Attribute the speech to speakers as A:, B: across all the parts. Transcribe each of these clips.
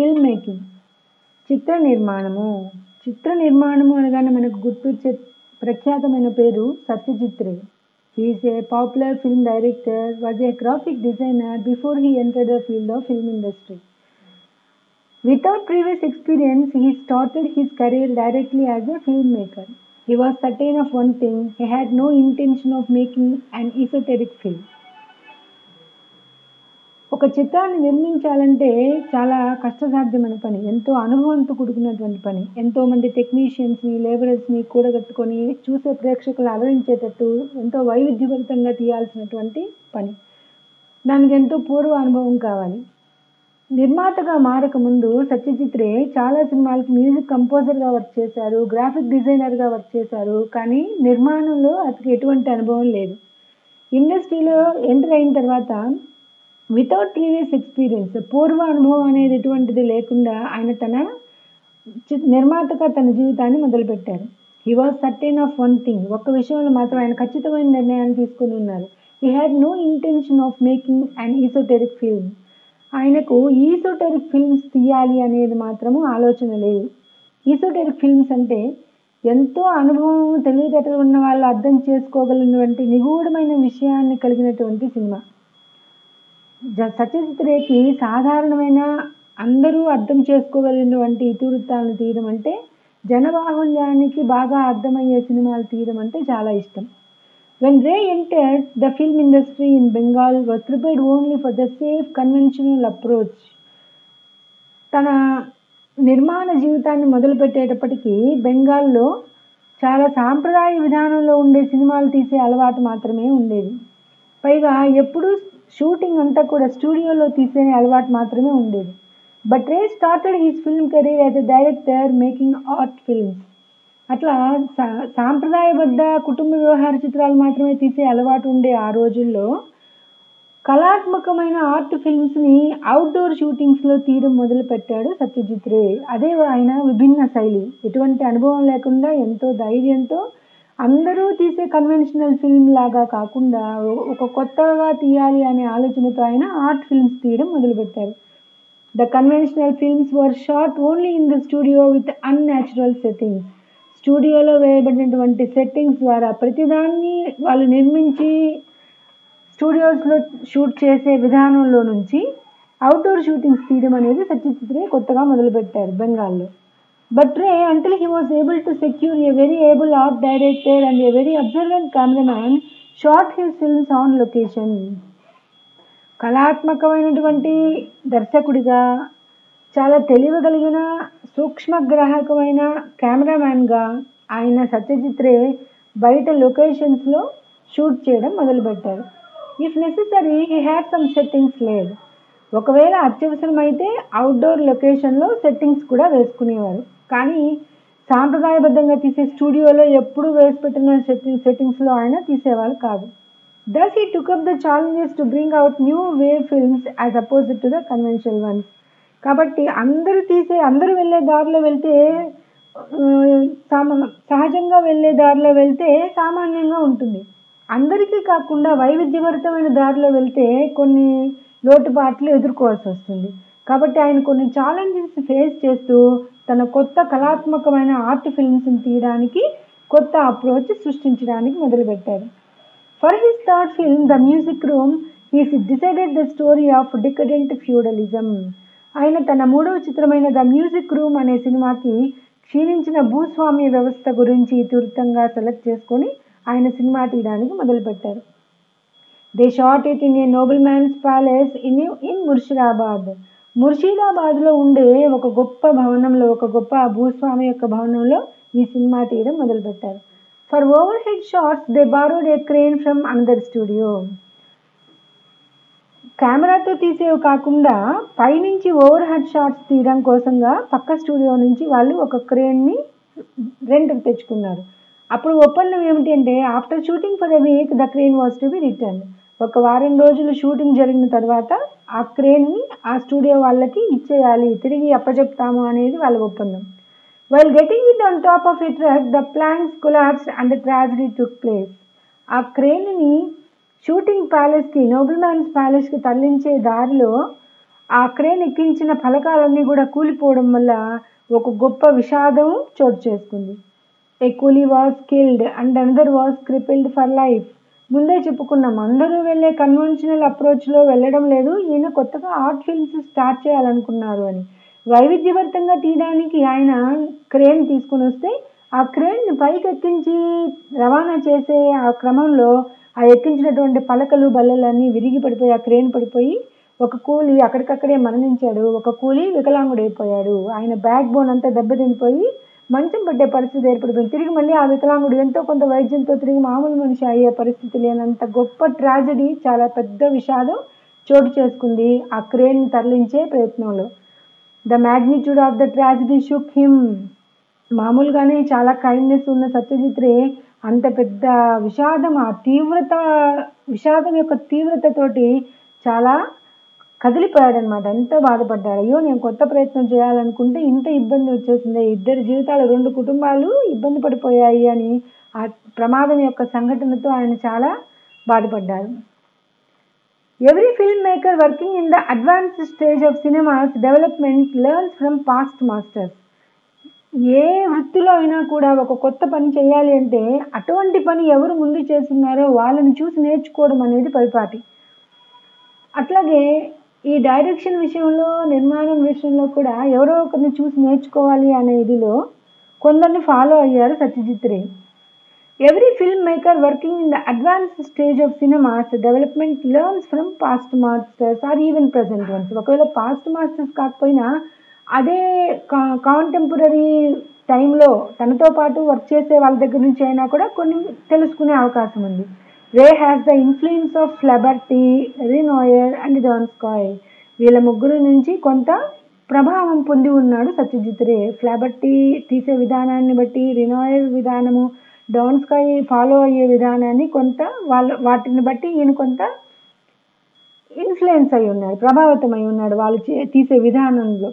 A: Film making చిత్ర నిర్మాణము చిత్ర నిర్మాణము అనగానే మనకు గుర్తొచ్చే ప్రఖ్యాతమైన పేరు Satyajit Ray he's a popular film director was a graphic designer before he enter the field of film industry Without previous experience, he started his career directly as a filmmaker. He was certain of one thing he had no intention of making an esoteric film. ఒక చిత్రాన్ని నిర్మించాలంటే చాలా కష్టసాధ్యమైన పని ఎంతో అనుభవంతో కూడుకున్నటువంటి పని ఎంతో మంది టెక్నీషియన్స్ని లేబరర్స్ని కూడగట్టుకొని చూసే ప్రేక్షకులు అలరించేటట్టు ఎంతో వైవిధ్యభరితంగా తీయాల్సినటువంటి పని దానికి ఎంతో పూర్వ అనుభవం కావాలి నిర్మాతగా మారక ముందు సత్యజిత్ రే చాలా సినిమాలకి మ్యూజిక్ కంపోజర్గా వర్క్ చేశారు గ్రాఫిక్ డిజైనర్గా వర్క్ చేశారు కానీ నిర్మాణంలో అతనికి ఎటువంటి అనుభవం లేదు ఇండస్ట్రీలో ఎంటర్ అయిన తర్వాత వితౌట్ ప్రీవియస్ ఎక్స్పీరియన్స్ పూర్వ అనుభవం అనేది ఎటువంటిది లేకుండా ఆయన తన చి- నిర్మాతగా తన జీవితాన్ని మొదలుపెట్టారు he was certain of one thing ఒక్క విషయంలో మాత్రం ఆయన ఖచ్చితమైన నిర్ణయాన్ని తీసుకుని ఉన్నారు he had no intention of making and esoteric film ఆయనకు ఈసోటెరిక్ ఫిల్మ్స్ తీయాలి అనేది మాత్రము ఆలోచన లేదు ఈసోటెరిక్ ఫిల్మ్స్ అంటే ఎంతో అనుభవం తెలివితేటలు ఉన్న వాళ్ళు అర్థం చేసుకోగలిగినటువంటి నిగూఢమైన విషయాన్ని కలిగినటువంటి సినిమా జ- సత్యజిత్ రేకి సాధారణమైన అందరూ అర్థం చేసుకోగలిగినటువంటి ఇతివృత్తాలను తీయడం అంటే జనబాహుల్యానికి బాగా అర్థమయ్యే సినిమాలు తీయడం అంటే చాలా ఇష్టం When Ray entered the film industry in Bengal was prepared only for the safe conventional approach. తన నిర్మాణ జీవితాన్ని మొదలుపెట్టేటప్పటికీ బెంగాల్లో చాలా సాంప్రదాయ విధానంలో ఉండే సినిమాలు తీసే అలవాటు మాత్రమే ఉండేది పైగా ఎప్పుడూ షూటింగ్ అంతా కూడా స్టూడియోలో తీసే అలవాటు మాత్రమే ఉండేది but Ray started his film career as a director making art films అట్లా సా- సాంప్రదాయబద్ధ కుటుంబ వ్యవహార చిత్రాలు మాత్రమే తీసే అలవాటు ఉండే ఆ రోజుల్లో కళాత్మకమైన ఆర్ట్ ఫిల్మ్స్ని అవుట్డోర్ షూటింగ్స్లో తీయడం మొదలు పెట్టాడు సత్యజిత్ రే అదే ఆయన విభిన్న శైలి ఎటువంటి అనుభవం లేకుండా ఎంతో ధైర్యంతో అందరూ తీసే కన్వెన్షనల్ ఫిల్మ్ లాగా కాకుండా ఒ- ఒక కొత్తగా తీయాలి అనే ఆలోచనతో ఆయన ఆర్ట్ ఫిల్మ్స్ తీయడం మొదలుపెట్టారు the conventional films were shot only in the studio with unnatural settings స్టూడియోలో వేయబడినటువంటి సెట్టింగ్స్ ద్వారా ప్రతిదాన్ని వాళ్ళు నిర్మించి స్టూడియోస్లో షూట్ చేసే విధానంలో నుంచి అవుట్డోర్ షూటింగ్స్ తీయడం అనేది సత్యజిత్ రే కొత్తగా మొదలుపెట్టారు బెంగాల్లో but Ray until he was able to secure a very able art director and a very observant cameraman shot his films on location కళాత్మకమైనటువంటి దర్శకుడిగా చాలా తెలియగలిగిన సూక్ష్మగ్రాహకమైన కెమెరామ్యాన్గా ఆయన సత్యజిత్ రే బయట లొకేషన్స్లో షూట్ చేయడం మొదలుపెట్టారు if necessary he had some settings లేదు ఒకవేళ అత్యవసరమైతే అవుట్డోర్ లొకేషన్లో సెట్టింగ్స్ కూడా వేసుకునేవారు కానీ సాంప్రదాయబద్ధంగా తీసే స్టూడియోలో ఎప్పుడు వేసి పెట్టిన సెట్టింగ్ సెట్టింగ్స్లో ఆయన తీసేవాళ్ళు కాదు thus he took up the challenges to bring out new wave films as opposite to the conventional ones కాబట్టి అందరూ తీసే అందరూ వెళ్ళే దారిలో వెళ్తే ఆ, సామ సహజంగా వెళ్ళే దారిలో వెళ్తే సామాన్యంగా ఉంటుంది అందరికీ కాకుండా వైవిధ్యభరితమైన దారిలో వెళ్తే కొన్ని లోటుపాట్లు ఎదుర్కోవాల్సి వస్తుంది కాబట్టి ఆయన కొన్ని ఛాలెంజెస్ ఫేస్ చేస్తూ తన కొత్త కళాత్మకమైన ఆర్ట్ ఫిల్మ్స్ని తీయడానికి కొత్త అప్రోచ్ సృష్టించడానికి మొదలుపెట్టారు for his third film the music room he's decided the story of decadent feudalism ఆయన తన మూడవ చిత్రమైన ద మ్యూజిక్ రూమ్ అనే సినిమాకి క్షీణించిన భూస్వామ్య వ్యవస్థ గురించి ఇతివృత్తంగా సెలెక్ట్ చేసుకొని ఆయన సినిమా తీయడానికి మొదలుపెట్టారు they shot it in a nobleman's palace in in Murshidabad ముర్షిదాబాద్లో ఉండే ఒక గొప్ప భవనంలో ఒక గొప్ప భూస్వామి యొక్క భవనంలో ఈ సినిమా తీయడం మొదలుపెట్టారు for overhead shots they borrowed a crane from another studio కెమెరాతో తీసేవి కాకుండా పైనుంచి ఓవర్ హెడ్ షాట్స్ తీయడం కోసంగా పక్క స్టూడియో నుంచి వాళ్ళు ఒక క్రేన్ని రెంట్కి తెచ్చుకున్నారు అప్పుడు ఒప్పందం ఏమిటి అంటే after shooting for a week the crane was to be return ఒక వారం రోజులు షూటింగ్ జరిగిన తర్వాత ఆ క్రేన్ని ఆ స్టూడియో వాళ్ళకి ఇచ్చేయాలి తిరిగి అప్పచెప్తాము అనేది వాళ్ళ ఒప్పందం while getting it on top of a truck the planks collapse and tragedy took place ఆ క్రేన్ని షూటింగ్ ప్యాలెస్కి నోబెల్ మ్యాన్స్ ప్యాలెస్కి తరలించే దారిలో ఆ క్రేన్ ఎక్కించిన ఫలకాలన్నీ కూడా కూలిపోవడం వల్ల ఒక గొప్ప విషాదం చోటు చేసుకుంది a coolie was killed and another was crippled for life ముందే చెప్పుకున్నాం అందరూ వెళ్ళే కన్వెన్షనల్ అప్రోచ్లో వెళ్ళడం లేదు ఈయన కొత్తగా ఆర్ట్ ఫిల్మ్స్ స్టార్ట్ చేయాలనుకున్నారు అని వైవిధ్యభరితంగా తీయడానికి ఆయన క్రేన్ తీసుకుని వస్తే ఆ క్రేన్ పైకి ఎక్కించి రవాణా చేసే ఆ క్రమంలో ఆ ఎక్కించినటువంటి పలకలు బల్లలన్నీ విరిగి పడిపోయి ఆ క్రేన్ పడిపోయి ఒక కూలి అక్కడికక్కడే మరణించాడు ఒక కూలి వికలాంగుడైపోయాడు ఆయన బ్యాక్ బోన్ అంతా దెబ్బతినిపోయి మంచం పట్టే పరిస్థితి ఏర్పడిపోయింది తిరిగి మళ్ళీ ఆ వికలాంగుడు ఎంతో కొంత వైద్యంతో తిరిగి మామూలు మనిషి అయ్యే పరిస్థితి లేనంత గొప్ప ట్రాజడీ చాలా పెద్ద విషాదం చోటు చేసుకుంది ఆ క్రేన్ తరలించే ప్రయత్నంలో the magnitude of the tragedy shook him మామూలుగానే చాలా కైండ్నెస్ ఉన్న సత్యజిత్ రే అంత పెద్ద విషాదం ఆ తీవ్రత విషాదం యొక్క తీవ్రతతోటి చాలా కదిలిపోయాడనమాట ఎంతో బాధపడ్డాడు అయ్యో నేను కొత్త ప్రయత్నం చేయాలనుకుంటే ఇంత ఇబ్బంది వచ్చేసింది ఇద్దరి జీవితాలు రెండు కుటుంబాలు ఇబ్బంది పడిపోయాయి అని ఆ ప్రమాదం యొక్క సంఘటనతో ఆయన చాలా బాధపడ్డారు every filmmaker working in the advance stage of cinema's development learns from past masters ఏ వృత్తిలో అయినా కూడా ఒక కొత్త పని చేయాలి అంటే అటువంటి పని ఎవరు ముందు చేస్తున్నారో వాళ్ళని చూసి నేర్చుకోవడం అనేది పరిపాటి అట్లాగే ఈ డైరెక్షన్ విషయంలో నిర్మాణం విషయంలో కూడా ఎవరో ఒకరిని చూసి నేర్చుకోవాలి అనే ఇదిలో కొందరిని ఫాలో అయ్యారు Satyajit Ray every filmmaker working in the advance stage of cinema's development learns from past masters or even present ones ఒకవేళ పాస్ట్ మాస్టర్స్ కాకపోయినా అదే కాంటెంపరీ టైంలో తనతో పాటు వర్క్ చేసే వాళ్ళ దగ్గర నుంచి అయినా కూడా కొన్ని తెలుసుకునే అవకాశం ఉంది Ray has the influence of Flaherty Renoir and Donskoy వీళ్ళ ముగ్గురు నుంచి కొంత ప్రభావం పొంది ఉన్నాడు సత్యజిత్ రే ఫ్లబర్టీ తీసే విధానాన్ని బట్టి రినోయర్ విధానము డాన్స్కాయ్ ఫాలో అయ్యే విధానాన్ని కొంత వాళ్ళ వాటిని బట్టి ఈయన కొంత ఇన్ఫ్లుయెన్స్ అయి ఉన్నాడు ప్రభావితం అయి ఉన్నాడు వాళ్ళు తీసే విధానంలో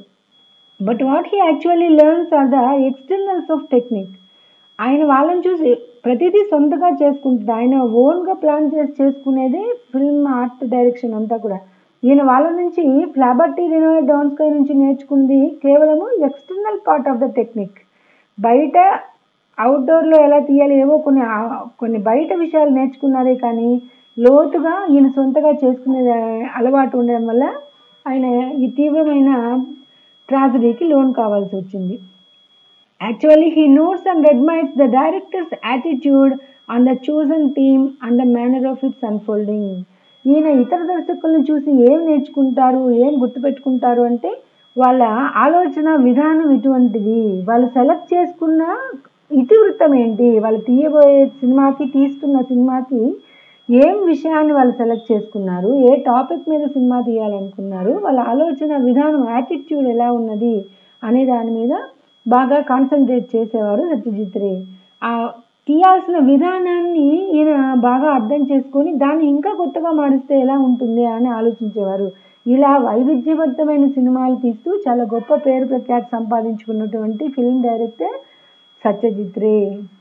A: but what he actually learns are the externals of technique ఆయన వాళ్ళని చూసి ప్రతిదీ సొంతగా చేసుకుంటుంది ఆయన ఓన్గా ప్లాన్ చేసి చేసుకునేదే ఫిల్మ్ ఆర్ట్ డైరెక్షన్ అంతా కూడా ఈయన వాళ్ళ నుంచి ఫ్లాబర్టీ రినోవే డాన్స్కై నుంచి నేర్చుకుంది కేవలము external part of the technique బయట అవుట్డోర్లో ఎలా తీయాలి ఏవో కొన్ని కొన్ని బయట విషయాలు నేర్చుకున్నారే కానీ లోతుగా ఈయన సొంతగా చేసుకునే అలవాటు ఉండడం వల్ల ఆయన ఈ తీవ్రమైన ట్రాజడీకి లోన్ కావాల్సి వచ్చింది actually he notes and admires the director's attitude on the chosen theme and the manner of its unfolding ఈయన ఇతర దర్శకులను చూసి ఏం నేర్చుకుంటారు ఏం గుర్తుపెట్టుకుంటారు అంటే వాళ్ళ ఆలోచన విధానం ఇటువంటిది వాళ్ళు సెలెక్ట్ చేసుకున్న ఇతివృత్తం ఏంటి వాళ్ళు తీయబోయే సినిమాకి తీస్తున్న సినిమాకి ఏం విషయాన్ని వాళ్ళు సెలెక్ట్ చేసుకున్నారు ఏ టాపిక్ మీద సినిమా తీయాలనుకున్నారు వాళ్ళ ఆలోచన విధానం యాటిట్యూడ్ ఎలా ఉన్నది అనే దాని మీద బాగా కాన్సన్ట్రేట్ చేసేవారు సత్యజిత్ రే ఆ తీయాల్సిన విధానాన్ని ఈయన బాగా అర్థం చేసుకొని దాన్ని ఇంకా కొత్తగా మారిస్తే ఎలా ఉంటుంది అని ఆలోచించేవారు ఇలా వైవిధ్యబద్ధమైన సినిమాలు తీస్తూ చాలా గొప్ప పేరు ప్రఖ్యాతి సంపాదించుకున్నటువంటి ఫిల్మ్ డైరెక్టర్ సత్యజిత్ రే